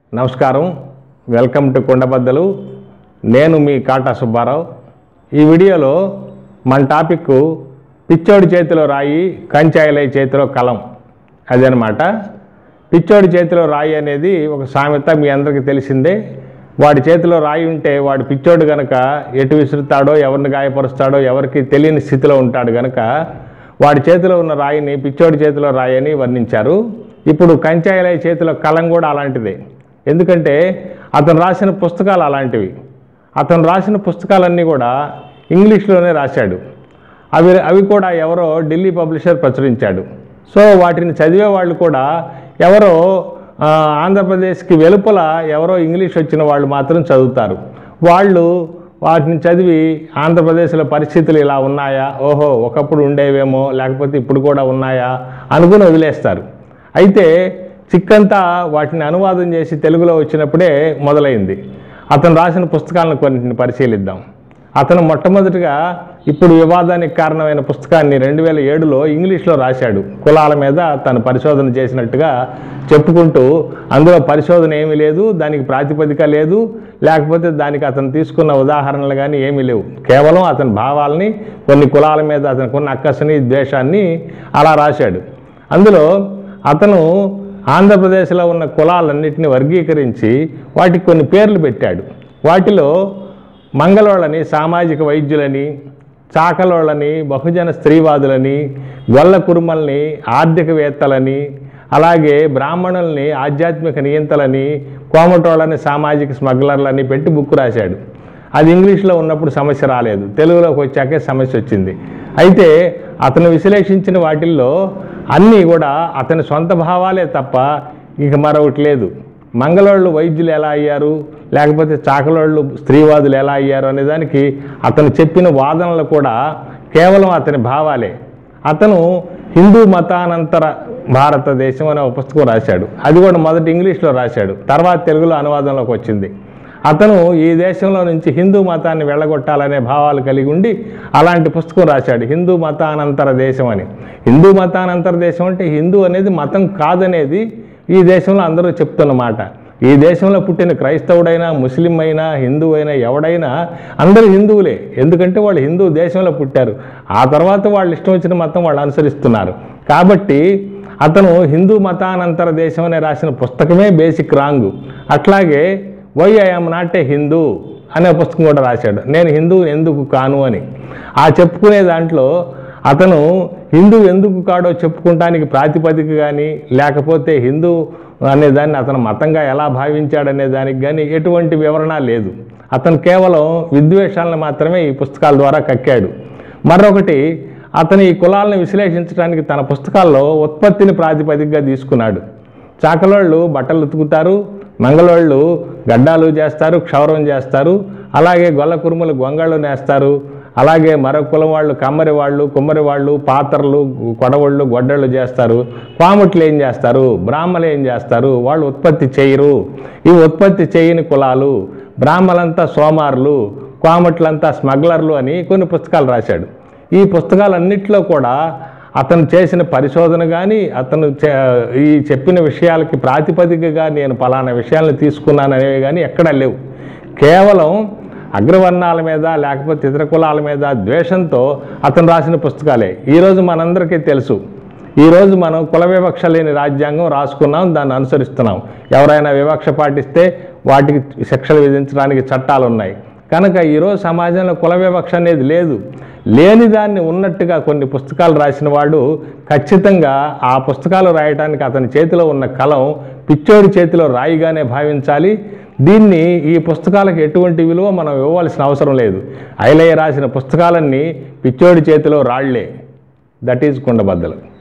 నమస్కారం welcome to కొండబద్దలు నేను మీ కాటా సుబ్బారావు ఈ వీడియోలో మన టాపిక్ పిచ్చోడి చేతిలో రాయి కంచాయిలై చేతిలో కలం అదనమాట పిచ్చోడి చేతిలో రాయి అనేది ఒక సామెత మీ అందరికీ తెలిసిందే వాడి చేతిలో రాయి ఉంటే వాడు పిచ్చోడు గనక ఎటు విసురుతాడో ఎవరిని గాయపరుస్తాడో ఎవరికి తెలియని స్థితిలో ఉంటాడు గనక వాడి చేతిలో ఉన్న రాయిని పిచ్చోడి చేతిలో రాయి అని వర్ణించారు ఇప్పుడు కంచాయిలై చేతిలో కలం కూడా అలాంటిదే ఎందుకంటే అతను రాసిన పుస్తకాలు అలాంటివి అతను రాసిన పుస్తకాలన్నీ కూడా ఇంగ్లీష్లోనే రాశాడు అవి అవి కూడా ఎవరో ఢిల్లీ పబ్లిషర్ ప్రచురించాడు సో వాటిని చదివే వాళ్ళు కూడా ఎవరో ఆ, ఆంధ్రప్రదేశ్కి వెలుపల ఎవరో ఇంగ్లీష్ వచ్చిన వాళ్ళు మాత్రం చదువుతారు వాళ్ళు వాటిని చదివి ఆంధ్రప్రదేశ్లో పరిస్థితులు ఇలా ఉన్నాయా ఓహో ఒకప్పుడు ఉండేవేమో లేకపోతే ఇప్పుడు కూడా ఉన్నాయా అనుకుని వదిలేస్తారు అయితే చిక్కంతా వాటిని అనువాదం చేసి తెలుగులో వచ్చినప్పుడే మొదలైంది అతను రాసిన పుస్తకాలను కొన్నింటిని పరిశీలిద్దాం అతను మొట్టమొదటిగా ఇప్పుడు వివాదానికి కారణమైన పుస్తకాన్ని రెండు వేల ఏడులో ఇంగ్లీష్లో రాశాడు కులాల మీద తను పరిశోధన చేసినట్టుగా చెప్పుకుంటూ అందులో పరిశోధన ఏమీ లేదు దానికి ప్రాతిపదిక లేదు లేకపోతే దానికి అతను తీసుకున్న ఉదాహరణలు కానీ ఏమీ లేవు కేవలం అతని భావాల్ని కొన్ని కులాల మీద అతనికి అక్కసని ద్వేషాన్ని అలా రాశాడు అందులో అతను ఆంధ్రప్రదేశ్లో ఉన్న కులాలన్నింటినీ వర్గీకరించి వాటికి కొన్ని పేర్లు పెట్టాడు వాటిలో మంగళోళ్ళని సామాజిక వైద్యులని చాకలోళ్ళని బహుజన స్త్రీవాదులని గొల్ల కురుమల్ని ఆర్థికవేత్తలని అలాగే బ్రాహ్మణుల్ని ఆధ్యాత్మిక నియంతలని కోమటోళ్ళని సామాజిక స్మగ్లర్లని పెట్టి బుక్ రాశాడు అది ఇంగ్లీష్లో ఉన్నప్పుడు సమస్య రాలేదు తెలుగులోకి వచ్చాకే సమస్య వచ్చింది అయితే అతను విశ్లేషించిన వాటిల్లో అన్నీ కూడా అతని సొంత భావాలే తప్ప ఇక మరొకటి లేదు మంగళోళ్ళు వైద్యులు ఎలా అయ్యారు లేకపోతే చాకలోళ్ళు స్త్రీవాదులు ఎలా అయ్యారు అనే దానికి అతను చెప్పిన వాదనలు కూడా కేవలం అతని భావాలే అతను హిందూ మతానంతర భారతదేశం అనే ఒక పుస్తకం రాశాడు అది కూడా మొదటి ఇంగ్లీష్లో రాశాడు తర్వాత తెలుగులో అనువాదంలోకి వచ్చింది అతను ఈ దేశంలో నుంచి హిందూ మతాన్ని వెళ్ళగొట్టాలనే భావాలు కలిగి ఉండి అలాంటి పుస్తకం రాశాడు హిందూ మతానంతర దేశం అని హిందూ మతానంతర దేశం అంటే హిందూ అనేది మతం కాదనేది ఈ దేశంలో అందరూ చెప్తున్న మాట ఈ దేశంలో పుట్టిన క్రైస్తవుడైనా ముస్లిం అయినా హిందూ అయినా ఎవడైనా అందరూ హిందువులే ఎందుకంటే వాళ్ళు హిందూ దేశంలో పుట్టారు ఆ తర్వాత వాళ్ళు ఇష్టం వచ్చిన మతం వాళ్ళు అనుసరిస్తున్నారు కాబట్టి అతను హిందూ మతానంతర దేశం అనే రాసిన పుస్తకమే బేసిక్ రాంగ్ అట్లాగే why I'm not a Hindu అనే పుస్తకం కూడా రాశాడు నేను హిందూ ఎందుకు కాను అని ఆ చెప్పుకునే దాంట్లో అతను హిందూ ఎందుకు కాడో చెప్పుకుంటానికి ప్రాతిపదిక కానీ లేకపోతే హిందూ అనే దాన్ని అతను మతంగా ఎలా భావించాడనే దానికి కానీ ఎటువంటి వివరణ లేదు అతను కేవలం విద్వేషాలను మాత్రమే ఈ పుస్తకాల ద్వారా కక్కాడు మరొకటి అతను ఈ కులాలను విశ్లేషించడానికి తన పుస్తకాల్లో ఉత్పత్తిని ప్రాతిపదికగా తీసుకున్నాడు చాకలోళ్ళు బట్టలు ఉతుకుతారు మంగళోళ్ళు గడ్డాలు చేస్తారు క్షౌరం చేస్తారు అలాగే గొల్ల కురుములు గొంగళ్ళు నేస్తారు అలాగే మరొక కులం వాళ్ళు కమ్మరి వాళ్ళు కుమ్మరి వాళ్ళు పాత్రలు కొడవళ్ళు గొడ్డళ్ళు చేస్తారు పాముట్లు ఏం చేస్తారు బ్రాహ్మలు ఏం చేస్తారు వాళ్ళు ఉత్పత్తి చేయరు ఈ ఉత్పత్తి చేయని కులాలు బ్రాహ్మలంతా సోమారులు కోమట్లంతా స్మగ్లర్లు అని కొన్ని పుస్తకాలు రాశాడు ఈ పుస్తకాలన్నింటిలో కూడా అతను చేసిన పరిశోధన కానీ అతను చే- ఈ చెప్పిన విషయాలకి ప్రాతిపదికగా నేను పలానా విషయాలను తీసుకున్నాను అనేవి కానీ ఎక్కడా లేవు కేవలం అగ్రవర్ణాల మీద లేకపోతే ఇతర కులాల మీద ద్వేషంతో అతను రాసిన పుస్తకాలే ఈరోజు మనందరికీ తెలుసు ఈరోజు మనం కుల వివక్ష లేని రాజ్యాంగం రాసుకున్నాం దాన్ని అనుసరిస్తున్నాం ఎవరైనా వివక్ష పాటిస్తే వాటికి శిక్షలు విధించడానికి చట్టాలు ఉన్నాయి కనుక ఈరోజు సమాజంలో కుల వివక్ష అనేది లేదు లేని దాన్ని ఉన్నట్టుగా కొన్ని పుస్తకాలు రాసిన వాడు ఖచ్చితంగా ఆ పుస్తకాలు రాయడానికి అతని చేతిలో ఉన్న కలం పిచ్చోడి చేతిలో రాయిగానే భావించాలి దీన్ని ఈ పుస్తకాలకు ఎటువంటి విలువ మనం ఇవ్వవలసిన అవసరం లేదు ఐలయ్య రాసిన పుస్తకాలన్నీ పిచ్చోడి చేతిలో రాళ్లే దట్ ఈజ్ కుండబద్దలు